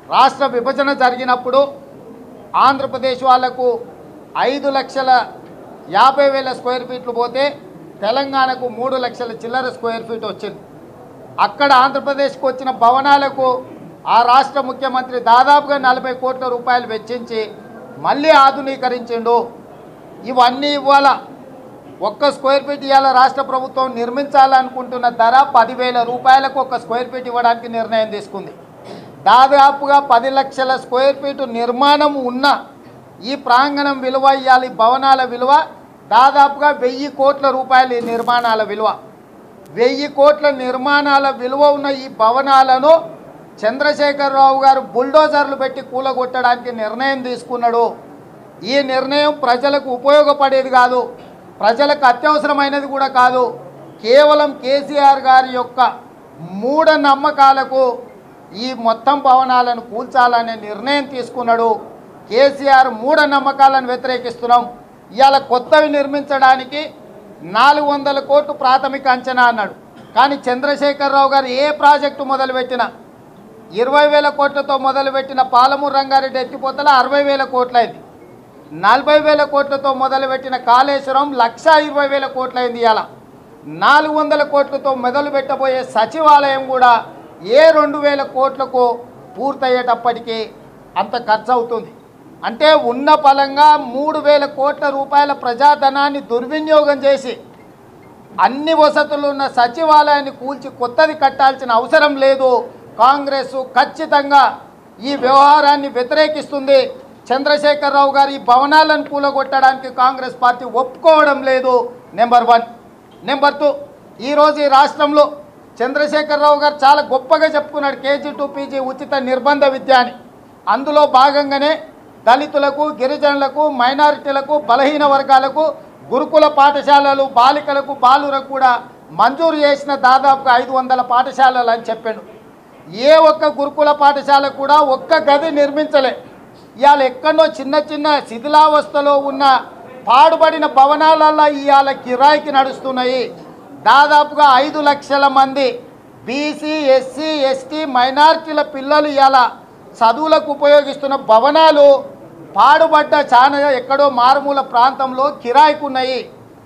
రాష్ట్ర విభజన జరిగినప్పుడు ఆంధ్రప్రదేశ్ వాళ్లకు ఐదు లక్షల యాభై వేల స్క్వేర్ ఫీట్లు పోతే తెలంగాణకు మూడు లక్షల చిల్లర స్క్వేర్ ఫీట్ వచ్చింది అక్కడ ఆంధ్రప్రదేశ్కి వచ్చిన భవనాలకు ఆ రాష్ట్ర ముఖ్యమంత్రి దాదాపుగా నలభై కోట్ల రూపాయలు వెచ్చించి మళ్ళీ ఆధునీకరించిండు ఇవన్నీ ఇవాళ ఒక్క స్క్వేర్ ఫీట్ ఇవాళ రాష్ట్ర ప్రభుత్వం నిర్మించాలనుకుంటున్న ధర పదివేల రూపాయలకు ఒక స్క్వేర్ ఫీట్ ఇవ్వడానికి నిర్ణయం తీసుకుంది దాదాపుగా పది లక్షల స్క్వేర్ ఫీటు నిర్మాణం ఉన్న ఈ ప్రాంగణం విలువ ఇవాళ ఈ భవనాల విలువ దాదాపుగా వెయ్యి కోట్ల రూపాయలు ఈ నిర్మాణాల విలువ వెయ్యి కోట్ల నిర్మాణాల విలువ ఉన్న ఈ భవనాలను చంద్రశేఖరరావు గారు బుల్డోజర్లు పెట్టి కూలగొట్టడానికి నిర్ణయం తీసుకున్నాడు ఈ నిర్ణయం ప్రజలకు ఉపయోగపడేది కాదు ప్రజలకు అత్యవసరమైనది కూడా కాదు కేవలం కేసీఆర్ గారి యొక్క మూఢ నమ్మకాలకు ఈ మొత్తం భవనాలను కూల్చాలనే నిర్ణయం తీసుకున్నాడు కేసీఆర్ మూఢ నమ్మకాలను వ్యతిరేకిస్తున్నాం ఇవాళ కొత్తవి నిర్మించడానికి నాలుగు వందల కోట్లు ప్రాథమిక అంచనా అన్నాడు కానీ చంద్రశేఖరరావు గారు ఏ ప్రాజెక్టు మొదలుపెట్టినా ఇరవై వేల కోట్లతో మొదలుపెట్టిన పాలమూరు రంగారెడ్డి ఎత్తిపోతల అరవై వేల కోట్లయింది నలభై వేల కోట్లతో మొదలుపెట్టిన కాళేశ్వరం లక్ష ఇరవై వేల కోట్లయింది ఇవాళ నాలుగు వందల కోట్లతో మొదలు పెట్టబోయే సచివాలయం కూడా ఏ రెండు వేల కోట్లకు పూర్తయ్యేటప్పటికీ అంత ఖర్చు అవుతుంది అంటే ఉన్న పలంగా మూడు వేల కోట్ల రూపాయల ప్రజాధనాన్ని దుర్వినియోగం చేసి అన్ని వసతులు ఉన్న సచివాలయాన్ని కూల్చి కొత్తది కట్టాల్సిన అవసరం లేదు కాంగ్రెస్ ఖచ్చితంగా ఈ వ్యవహారాన్ని వ్యతిరేకిస్తుంది చంద్రశేఖరరావు గారు ఈ భవనాలను కూలగొట్టడానికి కాంగ్రెస్ పార్టీ ఒప్పుకోవడం లేదు నెంబర్ వన్ నెంబర్ టూ ఈరోజు ఈ రాష్ట్రంలో చంద్రశేఖరరావు గారు చాలా గొప్పగా చెప్పుకున్నాడు కేజీ టు పీజీ ఉచిత నిర్బంధ విద్య అని అందులో భాగంగానే దళితులకు గిరిజనులకు మైనారిటీలకు బలహీన వర్గాలకు గురుకుల పాఠశాలలు బాలికలకు బాలురకు కూడా మంజూరు చేసిన దాదాపుగా ఐదు వందల పాఠశాలలు అని చెప్పాడు ఏ ఒక్క గురుకుల పాఠశాల కూడా ఒక్క గది నిర్మించలే ఇవాళ ఎక్కడో చిన్న చిన్న శిథిలావస్థలో ఉన్న పాడుబడిన భవనాలలో ఇవాళ కిరాయికి నడుస్తున్నాయి దాదాపుగా ఐదు లక్షల మంది బీసీ ఎస్సీ ఎస్టీ మైనారిటీల పిల్లలు ఇవాళ చదువులకు ఉపయోగిస్తున్న భవనాలు పాడుబడ్డ చాలా ఎక్కడో మారుమూల ప్రాంతంలో కిరాయికి ఉన్నాయి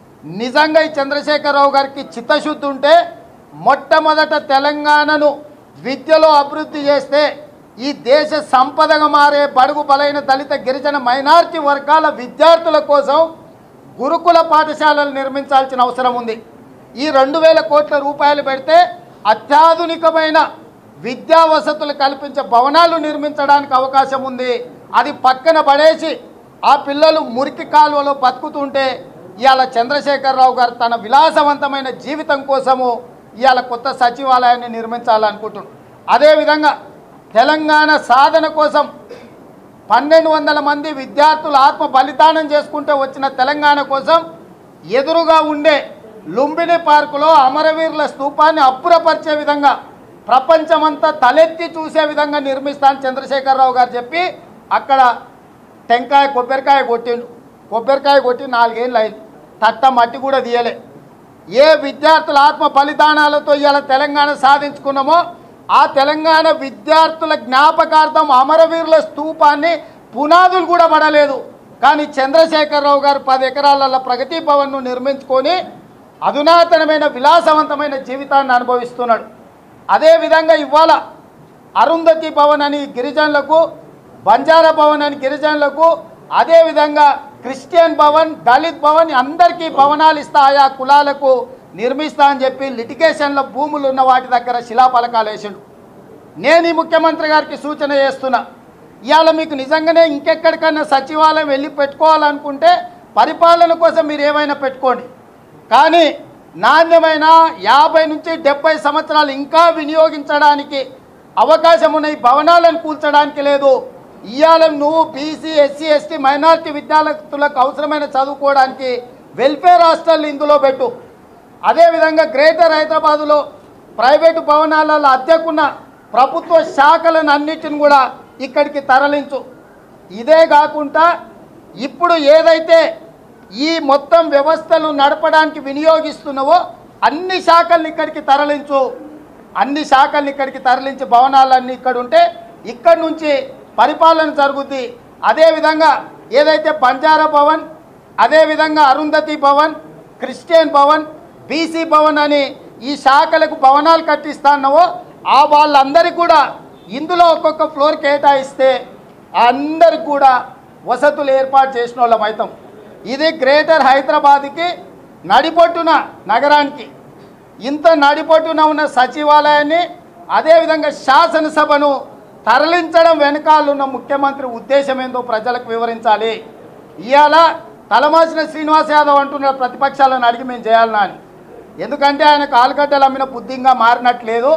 నిజంగా ఈ చంద్రశేఖరరావు గారికి చిత్తశుద్ధి ఉంటే మొట్టమొదట తెలంగాణను విద్యలో అభివృద్ధి చేస్తే ఈ దేశ సంపదగా మారే బడుగు బలైన దళిత గిరిజన మైనారిటీ వర్గాల విద్యార్థుల కోసం గురుకుల పాఠశాలలు నిర్మించాల్సిన అవసరం ఉంది ఈ రెండు వేల కోట్ల రూపాయలు పెడితే అత్యాధునికమైన విద్యా వసతులు కల్పించే భవనాలు నిర్మించడానికి అవకాశం ఉంది అది పక్కన పడేసి ఆ పిల్లలు మురికి కాలువలో బతుకుతుంటే ఇవాళ చంద్రశేఖరరావు గారు తన విలాసవంతమైన జీవితం కోసము ఇవాళ కొత్త సచివాలయాన్ని నిర్మించాలనుకుంటున్నాడు అదేవిధంగా తెలంగాణ సాధన కోసం పన్నెండు వందల మంది విద్యార్థులు ఆత్మ బలిదానం చేసుకుంటూ వచ్చిన తెలంగాణ కోసం ఎదురుగా ఉండే లుంబిని పార్కులో అమరవీరుల స్తూపాన్ని అప్పురపరిచే విధంగా ప్రపంచమంతా తలెత్తి చూసే విధంగా నిర్మిస్తాను చంద్రశేఖరరావు గారు చెప్పి అక్కడ టెంకాయ కొబ్బరికాయ కొట్టిండు కొబ్బరికాయ కొట్టి నాలుగేళ్ళు అయింది తట్ట మట్టి కూడా తీయలే ఏ విద్యార్థుల ఆత్మ బలిదానాలతో ఇవాళ తెలంగాణ సాధించుకున్నామో ఆ తెలంగాణ విద్యార్థుల జ్ఞాపకార్థం అమరవీరుల స్తూపాన్ని పునాదులు కూడా పడలేదు కానీ చంద్రశేఖరరావు గారు పది ఎకరాల ప్రగతి భవన్ను నిర్మించుకొని అధునాతనమైన విలాసవంతమైన జీవితాన్ని అనుభవిస్తున్నాడు అదేవిధంగా ఇవాళ అరుంధతి భవన్ అని గిరిజనులకు బంజారా భవన్ అని గిరిజనులకు అదేవిధంగా క్రిస్టియన్ భవన్ దళిత్ భవన్ అందరికీ భవనాలు ఇస్తా ఆయా కులాలకు నిర్మిస్తా అని చెప్పి లిటిగేషన్లో భూములు ఉన్న వాటి దగ్గర శిలాఫలకాలు వేసిండు నేను ఈ ముఖ్యమంత్రి గారికి సూచన చేస్తున్నా ఇవాళ మీకు నిజంగానే ఇంకెక్కడికన్నా సచివాలయం వెళ్ళి పెట్టుకోవాలనుకుంటే పరిపాలన కోసం మీరు ఏమైనా పెట్టుకోండి కానీ నాణ్యమైన యాభై నుంచి డెబ్బై సంవత్సరాలు ఇంకా వినియోగించడానికి అవకాశం ఉన్న ఈ భవనాలను కూల్చడానికి లేదు ఇవాళ నువ్వు బీసీ ఎస్సీ ఎస్టీ మైనారిటీ విద్యార్థులకు అవసరమైన చదువుకోవడానికి వెల్ఫేర్ హాస్టల్ ఇందులో పెట్టు అదేవిధంగా గ్రేటర్ హైదరాబాదులో ప్రైవేటు భవనాలలో అద్దెకున్న ప్రభుత్వ శాఖలను అన్నిటిని కూడా ఇక్కడికి తరలించు ఇదే కాకుండా ఇప్పుడు ఏదైతే ఈ మొత్తం వ్యవస్థలు నడపడానికి వినియోగిస్తున్నావో అన్ని శాఖల్ని ఇక్కడికి తరలించు అన్ని శాఖల్ని ఇక్కడికి తరలించి భవనాలన్నీ ఇక్కడ ఉంటే ఇక్కడి నుంచి పరిపాలన జరుగుద్ది అదేవిధంగా ఏదైతే బంజారా భవన్ అదేవిధంగా అరుంధతి భవన్ క్రిస్టియన్ భవన్ బీసీ భవన్ అని ఈ శాఖలకు భవనాలు కట్టిస్తాన్నావో ఆ వాళ్ళందరికీ కూడా ఇందులో ఒక్కొక్క ఫ్లోర్ కేటాయిస్తే అందరికి కూడా వసతులు ఏర్పాటు చేసిన వాళ్ళం అవుతాం ఇది గ్రేటర్ హైదరాబాద్కి నడిపొట్టున నగరానికి ఇంత నడిపొట్టున ఉన్న సచివాలయాన్ని అదేవిధంగా శాసనసభను తరలించడం వెనకాలన్న ముఖ్యమంత్రి ఉద్దేశం ఏందో ప్రజలకు వివరించాలి ఇవాళ తలమాసిన శ్రీనివాస్ యాదవ్ అంటున్న ప్రతిపక్షాలను అడిగి మేము చేయాలన్నా అని ఎందుకంటే ఆయనకు ఆలుగడ్డలు అమ్మిన బుద్ధింగా మారినట్లేదు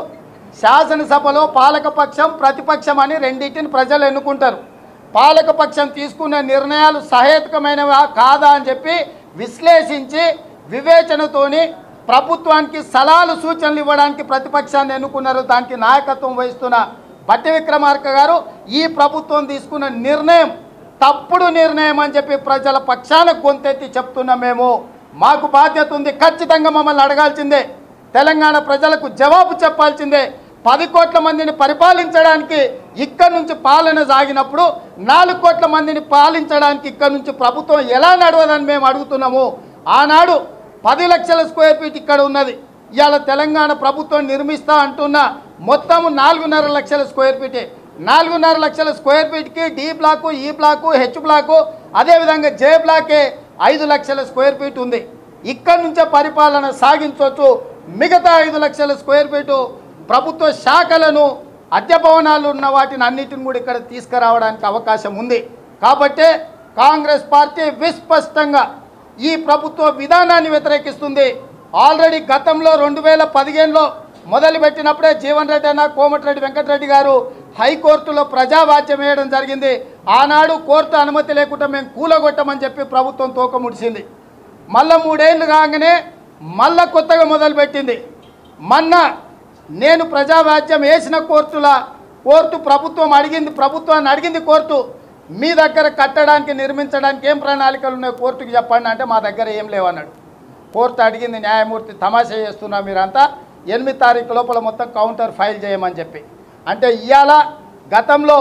శాసనసభలో పాలకపక్షం ప్రతిపక్షం అని రెండింటిని ప్రజలు ఎన్నుకుంటారు పాలకపక్షం తీసుకున్న నిర్ణయాలు సహేతుకమైనవా కాదా అని చెప్పి విశ్లేషించి వివేచనతోని ప్రభుత్వానికి సలహాలు సూచనలు ఇవ్వడానికి ప్రతిపక్షాన్ని ఎన్నుకున్నారు దానికి నాయకత్వం వహిస్తున్న బట్టి విక్రమార్క గారు ఈ ప్రభుత్వం తీసుకున్న నిర్ణయం తప్పుడు నిర్ణయం అని చెప్పి ప్రజల పక్షాన గొంతెత్తి చెప్తున్నాం మేము మాకు బాధ్యత ఉంది ఖచ్చితంగా మమ్మల్ని అడగాల్సిందే తెలంగాణ ప్రజలకు జవాబు చెప్పాల్సిందే పది కోట్ల మందిని పరిపాలించడానికి ఇక్కడి నుంచి పాలన సాగినప్పుడు నాలుగు కోట్ల మందిని పాలించడానికి ఇక్కడి నుంచి ప్రభుత్వం ఎలా నడవదని మేము అడుగుతున్నాము ఆనాడు పది లక్షల స్క్వేర్ ఫీట్ ఇక్కడ ఉన్నది ఇవాళ తెలంగాణ ప్రభుత్వం నిర్మిస్తా అంటున్న మొత్తం నాలుగున్నర లక్షల స్క్వేర్ ఫీటే నాలుగున్నర లక్షల స్క్వేర్ ఫీట్కి D block E block H block అదేవిధంగా జే బ్లాకే ఐదు లక్షల స్క్వేర్ ఫీట్ ఉంది ఇక్కడి నుంచే పరిపాలన సాగించవచ్చు మిగతా ఐదు లక్షల స్క్వేర్ ఫీటు ప్రభుత్వ శాఖలను అద్దె భవనాలు ఉన్న వాటిని అన్నిటిని కూడా ఇక్కడ తీసుకురావడానికి అవకాశం ఉంది కాబట్టే కాంగ్రెస్ పార్టీ విస్పష్టంగా ఈ ప్రభుత్వ విధానాన్ని వ్యతిరేకిస్తుంది ఆల్రెడీ గతంలో రెండు వేల పదిహేనులో మొదలుపెట్టినప్పుడే జీవన్ రెడ్డి అన్న కోమటిరెడ్డి వెంకటరెడ్డి గారు హైకోర్టులో ప్రజావాచ్యం వేయడం జరిగింది ఆనాడు కోర్టు అనుమతి లేకుండా మేము కూలగొట్టమని చెప్పి ప్రభుత్వం తోక ముడిసింది మళ్ళా మూడేళ్ళు కాగానే మళ్ళా కొత్తగా మొదలుపెట్టింది మొన్న నేను ప్రజావాజ్యం వేసిన కోర్టుల కోర్టు ప్రభుత్వం అడిగింది ప్రభుత్వాన్ని అడిగింది కోర్టు మీ దగ్గర కట్టడానికి నిర్మించడానికి ఏం ప్రణాళికలు ఉన్నాయో కోర్టుకి చెప్పండి అంటే మా దగ్గర ఏం లేవన్నాడు కోర్టు అడిగింది న్యాయమూర్తి తమాషా చేస్తున్నా మీరంతా ఎనిమిది తారీఖు లోపల మొత్తం కౌంటర్ ఫైల్ చేయమని చెప్పి అంటే ఇవాళ గతంలో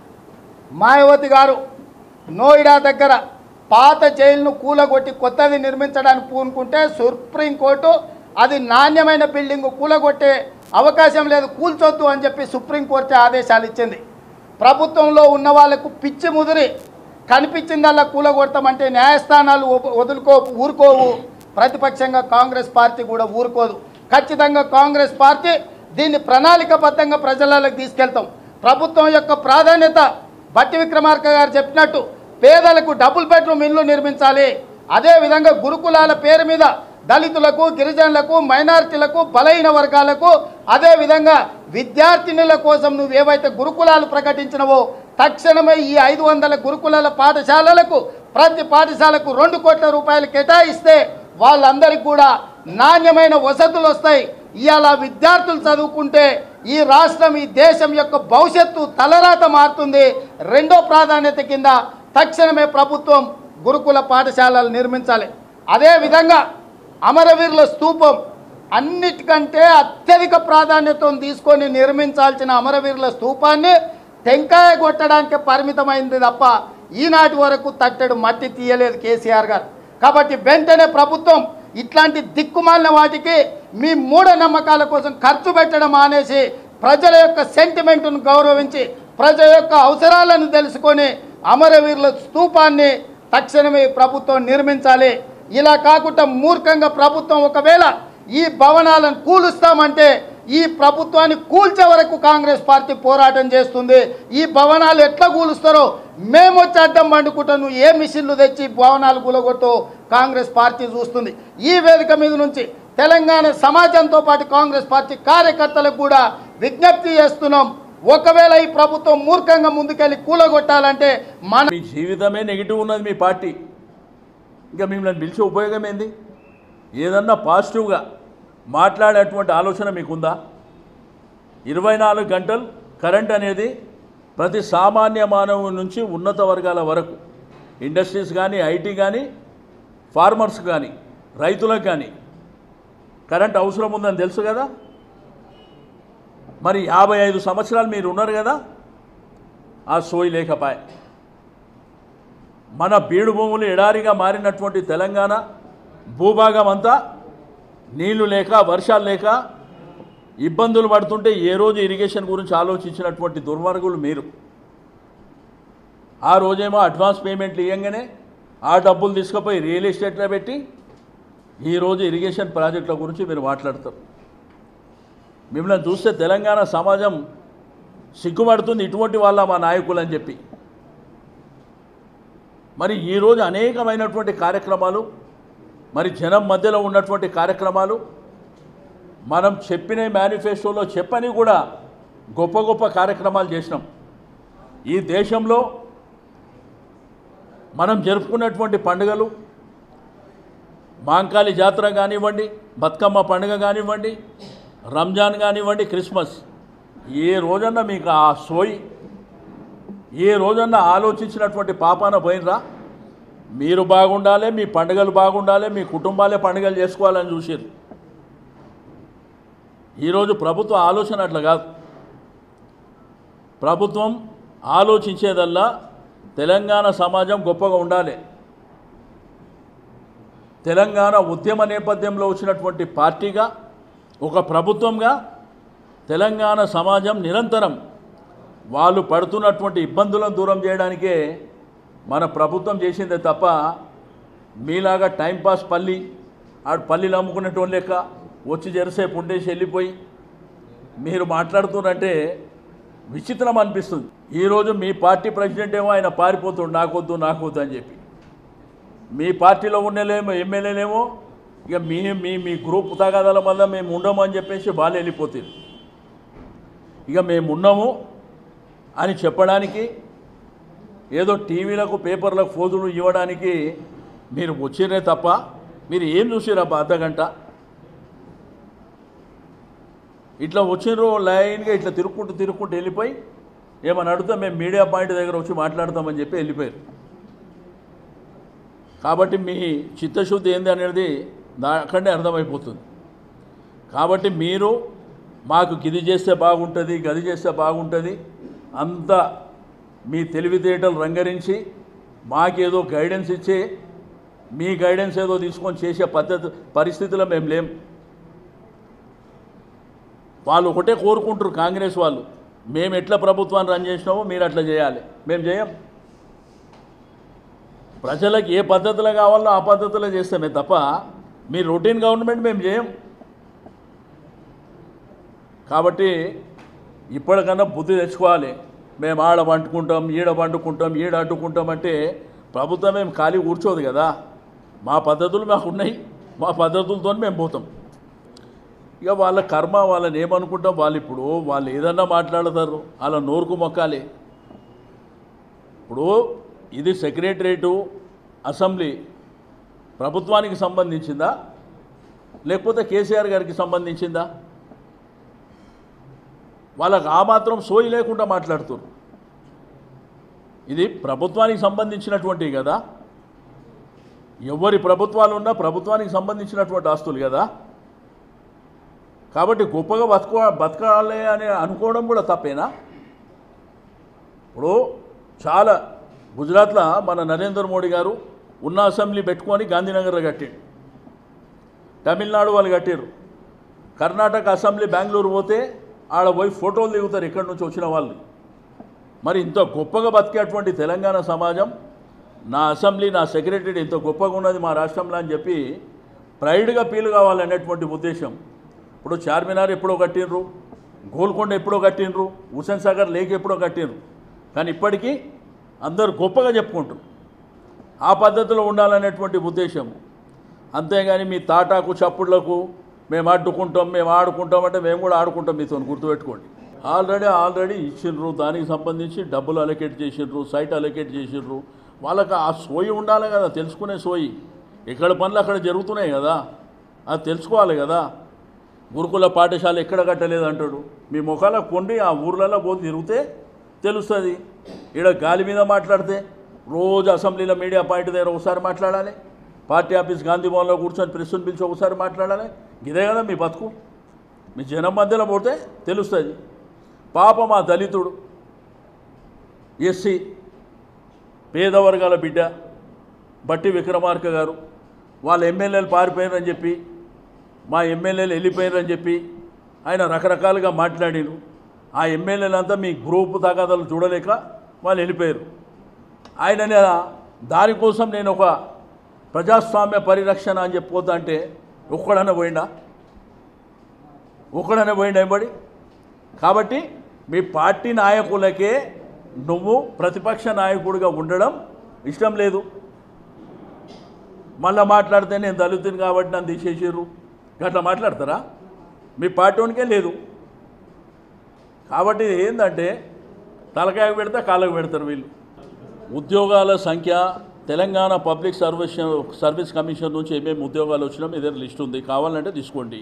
మాయావతి గారు నోయిడా దగ్గర పాత జైలును కూలగొట్టి కొత్తది నిర్మించడానికి పూనుకుంటే సుప్రీంకోర్టు అది నాణ్యమైన బిల్డింగ్ కూలగొట్టే అవకాశం లేదు కూల్చొద్దు అని చెప్పి సుప్రీంకోర్టు ఆదేశాలు ఇచ్చింది ప్రభుత్వంలో ఉన్న వాళ్ళకు పిచ్చి ముదిరి కనిపించిందల్లా కూలగొడతామంటే న్యాయస్థానాలు ఒప్- వదులుకో ఊరుకోవు ప్రతిపక్షంగా కాంగ్రెస్ పార్టీ కూడా ఊరుకోదు ఖచ్చితంగా కాంగ్రెస్ పార్టీ దీన్ని ప్రణాళికబద్ధంగా ప్రజలకు తీసుకెళ్తాం ప్రభుత్వం యొక్క ప్రాధాన్యత బట్టి విక్రమార్క గారు చెప్పినట్టు పేదలకు డబుల్ బెడ్రూమ్ ఇల్లు నిర్మించాలి అదేవిధంగా గురుకులాల పేరు మీద దళితులకు గిరిజనులకు మైనారిటీలకు బలైన వర్గాలకు అదేవిధంగా విద్యార్థినుల కోసం నువ్వు ఏవైతే గురుకులాలు ప్రకటించినవో తక్షణమే ఈ ఐదు వందల గురుకులాల పాఠశాలలకు ప్రతి పాఠశాలకు రెండు కోట్ల రూపాయలు కేటాయిస్తే వాళ్ళందరికీ కూడా నాణ్యమైన వసతులు వస్తాయి ఇవాళ విద్యార్థులు చదువుకుంటే ఈ రాష్ట్రం ఈ దేశం యొక్క భవిష్యత్తు తలరాత మారుతుంది రెండో ప్రాధాన్యత కింద తక్షణమే ప్రభుత్వం గురుకుల పాఠశాలలు నిర్మించాలి అదేవిధంగా అమరవీరుల స్తూపం అన్నిటికంటే అత్యధిక ప్రాధాన్యతను తీసుకొని నిర్మించాల్సిన అమరవీరుల స్తూపాన్ని టెంకాయ కొట్టడానికి పరిమితమైంది తప్ప ఈనాటి వరకు తట్టెడు మట్టి తీయలేదు కేసీఆర్ గారు కాబట్టి వెంటనే ప్రభుత్వం ఇట్లాంటి దిక్కుమాలిన వాటికి మీ మూఢనమ్మకాల కోసం ఖర్చు పెట్టడం మానేసి ప్రజల యొక్క సెంటిమెంట్ను గౌరవించి ప్రజల యొక్క అవసరాలను తెలుసుకొని అమరవీరుల స్తూపాన్ని తక్షణమే ఈ ప్రభుత్వం నిర్మించాలి ఇలా కాకుండా మూర్ఖంగా ప్రభుత్వం ఒకవేళ ఈ భవనాలను కూలుస్తామంటే ఈ ప్రభుత్వాన్ని కూల్చే వరకు కాంగ్రెస్ పార్టీ పోరాటం చేస్తుంది ఈ భవనాలు ఎట్లా కూలుస్తారో మేము వచ్చి అడ్డం పండుకుంటాం నువ్వు ఏ మిషన్లు తెచ్చి ఈ భవనాలు కూలగొట్టు కాంగ్రెస్ పార్టీ చూస్తుంది ఈ వేదిక మీద నుంచి తెలంగాణ సమాజంతో పాటు కాంగ్రెస్ పార్టీ కార్యకర్తలకు కూడా విజ్ఞప్తి చేస్తున్నాం ఒకవేళ ఈ ప్రభుత్వం మూర్ఖంగా ముందుకెళ్ళి కూలగొట్టాలంటే మన మీ జీవితమే నెగిటివ్ ఉన్నది మీ పార్టీ ఇంకా మిమ్మల్ని పిలిచే ఉపయోగం ఏంది ఏదన్నా పాజిటివ్గా మాట్లాడేటువంటి ఆలోచన మీకుందా ఇరవై నాలుగు గంటలు కరెంట్ అనేది ప్రతి సామాన్య మానవు నుంచి ఉన్నత వర్గాల వరకు ఇండస్ట్రీస్ కానీ ఐటీ కానీ ఫార్మర్స్ కానీ రైతులకు కానీ కరెంట్ అవసరం ఉందని తెలుసు కదా మరి యాభై ఐదు సంవత్సరాలు మీరు ఉన్నారు కదా ఆ సోయి లేకపాయ మన బీడు భూములు ఎడారిగా మారినటువంటి తెలంగాణ భూభాగం అంతా నీళ్లు లేక వర్షాలు లేక ఇబ్బందులు పడుతుంటే ఏ రోజు ఇరిగేషన్ గురించి ఆలోచించినటువంటి దుర్మార్గులు మీరు ఆ రోజేమో అడ్వాన్స్ పేమెంట్లు ఇవ్వగానే ఆ డబ్బులు తీసుకుపోయి రియల్ ఎస్టేట్లో పెట్టి ఈరోజు ఇరిగేషన్ ప్రాజెక్టుల గురించి మీరు మాట్లాడతారు మిమ్మల్ని చూస్తే తెలంగాణ సమాజం సిగ్గుపడుతుంది ఇటువంటి వాళ్ళ మా నాయకులు అని చెప్పి మరి ఈరోజు అనేకమైనటువంటి కార్యక్రమాలు మరి జనం మధ్యలో ఉన్నటువంటి కార్యక్రమాలు మనం చెప్పిన మేనిఫెస్టోలో చెప్పని కూడా గొప్ప గొప్ప కార్యక్రమాలు చేసినాం ఈ దేశంలో మనం జరుపుకున్నటువంటి పండుగలు మాంకాళి జాతర కానివ్వండి బతుకమ్మ పండుగ కానివ్వండి రంజాన్ కానివ్వండి క్రిస్మస్ ఏ రోజన్నా మీకు ఆ సోయి ఏ రోజన్నా ఆలోచించినటువంటి పాపాన పోయినరా మీరు బాగుండాలి మీ పండుగలు బాగుండాలి మీ కుటుంబాలే పండుగలు చేసుకోవాలని చూసారు ఈరోజు ప్రభుత్వ ఆలోచన అట్లా కాదు ప్రభుత్వం ఆలోచించేదల్లా తెలంగాణ సమాజం గొప్పగా ఉండాలి తెలంగాణ ఉద్యమ నేపథ్యంలో వచ్చినటువంటి పార్టీగా ఒక ప్రభుత్వంగా తెలంగాణ సమాజం నిరంతరం వాళ్ళు పడుతున్నటువంటి ఇబ్బందులను దూరం చేయడానికే మన ప్రభుత్వం చేసిందే తప్ప మీలాగా టైంపాస్ పల్లి ఆడు పల్లీలు అమ్ముకునేటోళ్ళు లెక్క వచ్చి జరసేపు ఉండేసి వెళ్ళిపోయి మీరు మాట్లాడుతున్నారంటే విచిత్రం అనిపిస్తుంది ఈరోజు మీ పార్టీ ప్రెసిడెంట్ ఏమో ఆయన పారిపోతుండు నాకొద్దు నాకొద్దు అని చెప్పి మీ పార్టీలో ఉండలేమో ఎమ్మెల్యేలేమో ఇక మీ మీ మీ గ్రూప్ తగాదాల వల్ల మేము ఉండము అని చెప్పేసి వాళ్ళు వెళ్ళిపోతుంది ఇక మేము ఉన్నాము అని చెప్పడానికి ఏదో టీవీలకు పేపర్లకు ఫోజులు ఇవ్వడానికి మీరు వచ్చిరే తప్ప మీరు ఏం చూసిరబ్బా అర్ధ గంట ఇట్లా వచ్చిండ్రు లైన్గా ఇట్లా తిరుక్కుంటూ తిరుక్కుంటూ వెళ్ళిపోయి ఏమని అడిగితే మేము మీడియా పాయింట్ దగ్గర వచ్చి మాట్లాడతామని చెప్పి వెళ్ళిపోయారు కాబట్టి మీ చిత్తశుద్ధి ఏంది అనేది దా అక్కడనే అర్థమైపోతుంది కాబట్టి మీరు మాకు గిది చేస్తే బాగుంటుంది గది చేస్తే బాగుంటుంది అంత మీ తెలివితేటలు రంగరించి మాకేదో గైడెన్స్ ఇచ్చి మీ గైడెన్స్ ఏదో తీసుకొని చేసే పద్ధతి పరిస్థితిలో మేము లేం వాళ్ళు ఒకటే కోరుకుంటారు కాంగ్రెస్ వాళ్ళు మేము ఎట్లా ప్రభుత్వాన్ని రన్ చేసినామో మీరు అట్లా చేయాలి మేము చేయం ప్రజలకు ఏ పద్ధతిలో కావాలో ఆ పద్ధతిలో చేస్తామే తప్ప మీ రొటీన్ గవర్నమెంట్ మేము చేయం కాబట్టి ఇప్పటికన్నా బుద్ధి తెచ్చుకోవాలి మేము ఆడ పండుకుంటాం ఈడ పండుకుంటాం ఈడ అడ్డుకుంటాం అంటే ప్రభుత్వం మేము ఖాళీ కూర్చోదు కదా మా పద్ధతులు మాకు ఉన్నాయి మా పద్ధతులతో మేము పోతాం ఇక వాళ్ళ కర్మ వాళ్ళని ఏమనుకుంటాం వాళ్ళు ఇప్పుడు వాళ్ళు ఏదన్నా మాట్లాడతారు వాళ్ళ నోరుకు మొక్కాలి ఇప్పుడు ఇది సెక్రటరేటు అసెంబ్లీ ప్రభుత్వానికి సంబంధించిందా లేకపోతే కేసీఆర్ గారికి సంబంధించిందా వాళ్ళకి ఆ మాత్రం సోయి లేకుండా మాట్లాడుతున్నారు ఇది ప్రభుత్వానికి సంబంధించినటువంటివి కదా ఎవరి ప్రభుత్వాలు ఉన్నా ప్రభుత్వానికి సంబంధించినటువంటి ఆస్తులు కదా కాబట్టి గొప్పగా బతుకో బతకాలి అని అనుకోవడం కూడా తప్పేనా ఇప్పుడు చాలా గుజరాత్లో మన నరేంద్ర మోడీ గారు ఉన్న అసెంబ్లీ పెట్టుకొని గాంధీనగర్లో కట్టిండు తమిళనాడు వాళ్ళు కట్టారు కర్ణాటక అసెంబ్లీ బెంగళూరు పోతే ఆడ పోయి ఫోటోలు దిగుతారు ఇక్కడి నుంచి వచ్చిన వాళ్ళు మరి ఇంత గొప్పగా బతికేటువంటి తెలంగాణ సమాజం నా అసెంబ్లీ నా సెక్రటరీ ఇంత గొప్పగా ఉన్నది మా రాష్ట్రంలో అని చెప్పి ప్రైడ్గా ఫీల్ కావాలనేటువంటి ఉద్దేశం ఇప్పుడు చార్మినార్ ఎప్పుడో కట్టినరు గోల్కొండ ఎప్పుడో కట్టినరు హుసేన్ సాగర్ లేక్ ఎప్పుడో కట్టినరు కానీ ఇప్పటికీ అందరూ గొప్పగా చెప్పుకుంటారు ఆ పద్ధతిలో ఉండాలనేటువంటి ఉద్దేశం అంతేగాని మీ తాటాకు చప్పుళ్లకు మేము అడ్డుకుంటాం మేము ఆడుకుంటాం అంటే మేము కూడా ఆడుకుంటాం మీతో గుర్తుపెట్టుకోండి ఆల్రెడీ ఆల్రెడీ ఇచ్చిండ్రు దానికి సంబంధించి డబ్బులు అలొకేట్ చేసిండ్రు సైట్ అలొకేట్ చేసిండ్రు వాళ్ళకి ఆ సోయి ఉండాలి కదా తెలుసుకునే సోయి ఎక్కడ పనులు అక్కడ జరుగుతున్నాయి కదా అది తెలుసుకోవాలి కదా గురుకుల పాఠశాల ఎక్కడ కట్టలేదు అంటాడు మీ ముఖాలకు కొండి ఆ ఊర్లలో పోతే తిరిగితే తెలుస్తుంది ఈడ గాలి మీద మాట్లాడితే రోజు అసెంబ్లీలో మీడియా పాయింట్ దగ్గర ఒకసారి మాట్లాడాలి పార్టీ ఆఫీస్ గాంధీ భవన్లో కూర్చొని ప్రెస్ని పిలిచి ఒకసారి మాట్లాడాలి ఇదే కదా మీ బతుకు మీ జనం మధ్యలో పోతే తెలుస్తుంది పాపం ఆ దళితుడు ఎస్సీ పేద వర్గాల బిడ్డ బట్టి విక్రమార్క గారు వాళ్ళ ఎమ్మెల్యేలు పారిపోయారని చెప్పి మా ఎమ్మెల్యేలు వెళ్ళిపోయారని చెప్పి ఆయన రకరకాలుగా మాట్లాడారు ఆ ఎమ్మెల్యేలంతా మీ గ్రూప్ తగాదాలు చూడలేక వాళ్ళు వెళ్ళిపోయారు ఆయన దానికోసం నేను ఒక ప్రజాస్వామ్య పరిరక్షణ అని చెప్పొద్దు అంటే ఒక్కడనే పోయిండా ఒక్కడనే పోయిండా ఎంబడి కాబట్టి మీ పార్టీ నాయకులకే నువ్వు ప్రతిపక్ష నాయకుడిగా ఉండడం ఇష్టం లేదు మళ్ళీ మాట్లాడితే నేను దళితుని కాబట్టి నన్ను తీసేసారు అట్లా మాట్లాడతారా మీ పార్టీనికే లేదు కాబట్టి ఇది ఏంటంటే తలకాయకు పెడితే కాళ్ళకు పెడతారు వీళ్ళు ఉద్యోగాల సంఖ్య Telangana public service service commission నుంచి ఏమేమి ఉద్యోగాలు వచ్చినా మీ దగ్గర లిస్ట్ ఉంది కావాలంటే తీసుకోండి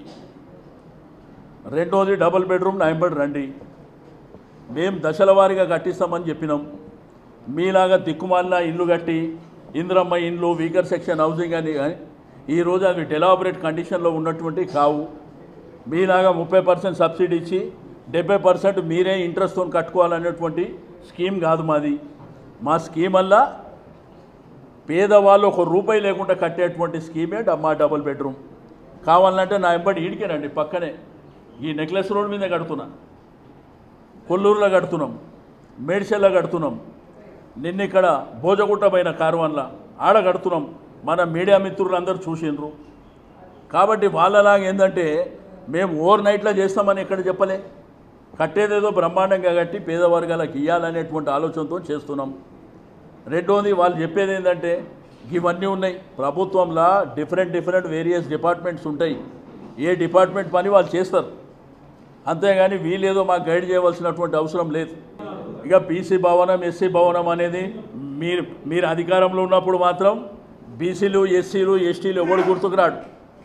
రెండోది డబుల్ బెడ్రూమ్ నవంబర్ రండి మేము దశల వారీగా కట్టిస్తామని చెప్పినాం మీలాగా దిక్కుమాలిన ఇల్లు కట్టి ఇంద్రమ్మ ఇండ్లు వీకర్ సెక్షన్ హౌసింగ్ అని కానీ ఈరోజు అవి డెలాబరేట్ కండిషన్లో ఉన్నటువంటి కావు మీలాగా ముప్పై పర్సెంట్ సబ్సిడీ ఇచ్చి డెబ్బై పర్సెంట్ మీరే ఇంట్రెస్ట్తో కట్టుకోవాలనేటువంటి స్కీమ్ కాదు మాది మా స్కీమ్ వల్ల పేదవాళ్ళు ఒక రూపాయి లేకుండా కట్టేటువంటి స్కీమే డ- మా డబుల్ బెడ్రూమ్ కావాలంటే నా ఎంబడి ఈడికేనండి పక్కనే ఈ నెక్లెస్ రోడ్ మీద కడుతున్నా కొల్లూరులో కడుతున్నాం మేడ్చల్లో కడుతున్నాం నిన్న ఇక్కడ భోజగుట్ట పైన కార్వాన్లా ఆడ కడుతున్నాం మన మీడియా మిత్రులు అందరూ చూసిండ్రు కాబట్టి వాళ్ళలాగా ఏంటంటే మేము ఓవర్ నైట్లో చేస్తామని ఎక్కడ చెప్పలే కట్టేదేదో బ్రహ్మాండంగా కట్టి పేద వర్గాలకు ఇవ్వాలనేటువంటి ఆలోచనతో చేస్తున్నాం రెండోది వాళ్ళు చెప్పేది ఏంటంటే ఇవన్నీ ఉన్నాయి ప్రభుత్వంలో డిఫరెంట్ డిఫరెంట్ వేరియస్ డిపార్ట్మెంట్స్ ఉంటాయి ఏ డిపార్ట్మెంట్ పని వాళ్ళు చేస్తారు అంతేగాని వీళ్ళేదో మాకు గైడ్ చేయవలసినటువంటి అవసరం లేదు ఇక బీసీ భవనం ఎస్సీ భవనం అనేది మీరు మీరు అధికారంలో ఉన్నప్పుడు మాత్రం బీసీలు ఎస్సీలు ఎస్టీలు ఎవడు గుర్తుకురాడు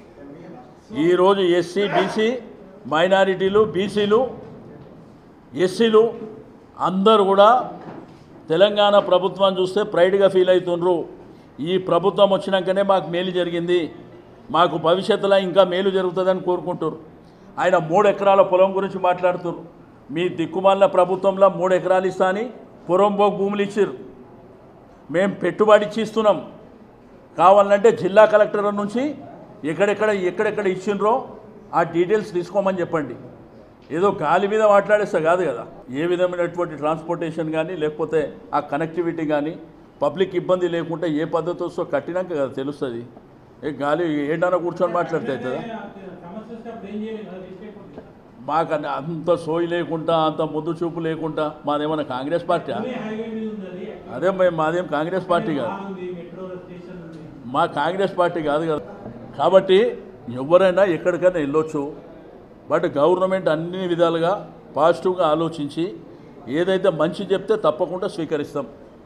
ఈరోజు ఎస్సీ బీసీ మైనారిటీలు బీసీలు ఎస్సీలు అందరూ కూడా తెలంగాణ ప్రభుత్వం చూస్తే ప్రైడ్గా ఫీల్ అవుతుండ్రు ఈ ప్రభుత్వం వచ్చినాకనే మాకు మేలు జరిగింది మాకు భవిష్యత్తులో ఇంకా మేలు జరుగుతుందని కోరుకుంటారు ఆయన మూడు ఎకరాల పొలం గురించి మాట్లాడుతున్నారు మీ దిక్కుమాల ప్రభుత్వంలో మూడు ఎకరాలు ఇస్తా అని పొరంబోకు భూములు ఇచ్చారు మేము పెట్టుబడి ఇచ్చి ఇస్తున్నాం కావాలంటే జిల్లా కలెక్టర్ నుంచి ఎక్కడెక్కడ ఎక్కడెక్కడ ఇచ్చిండ్రో ఆ డీటెయిల్స్ తీసుకోమని చెప్పండి ఏదో గాలి మీద మాట్లాడేస్తే కాదు కదా ఏ విధమైనటువంటి ట్రాన్స్పోర్టేషన్ కానీ లేకపోతే ఆ కనెక్టివిటీ కానీ పబ్లిక్ ఇబ్బంది లేకుండా ఏ పద్ధతి వస్తో కట్టినాక కదా తెలుస్తుంది ఏ గాలి ఏంటన్నా కూర్చొని మాట్లాడితే అవుతుందా సమస్య వస్తే అప్పుడు ఏం చేయలేదు కదా రిస్క్ అయిపోతుంది మాకు అన్ని- అంత సోయి లేకుండా అంత ముందు చూపు లేకుండా మాదేమన్నా కాంగ్రెస్ పార్టీ అదే హైవే మీద ఉంది అది అదే మేము మాదేం కాంగ్రెస్ పార్టీ కాదు ఉంది మెట్రో స్టేషన్ ఉంది మా కాంగ్రెస్ పార్టీ కాదు కదా కాబట్టి ఎవరైనా ఎక్కడికైనా వెళ్ళొచ్చు బట్ గవర్నమెంట్ అన్ని విధాలుగా పాజిటివ్గా ఆలోచించి ఏదైతే మంచి చెప్తే తప్పకుండా స్వీకరిస్తాం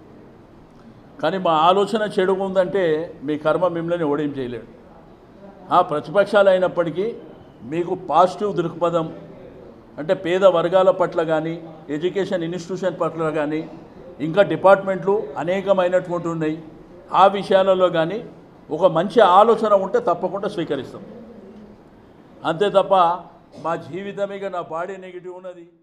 కానీ మా ఆలోచన చెడుగా ఉందంటే మీ కర్మ మిమ్మల్ని ఓడేం చేయలేడు ఆ ప్రతిపక్షాలు అయినప్పటికీ మీకు పాజిటివ్ దృక్పథం అంటే పేద వర్గాల పట్ల కానీ ఎడ్యుకేషన్ ఇన్స్టిట్యూషన్ పట్ల కానీ ఇంకా డిపార్ట్మెంట్లు అనేకమైనటువంటి ఉన్నాయి ఆ విషయాలలో కానీ ఒక మంచి ఆలోచన ఉంటే తప్పకుండా స్వీకరిస్తాం అంతే తప్ప మా జీవితమే ఇక నా బాడీ నెగిటివ్ ఉన్నది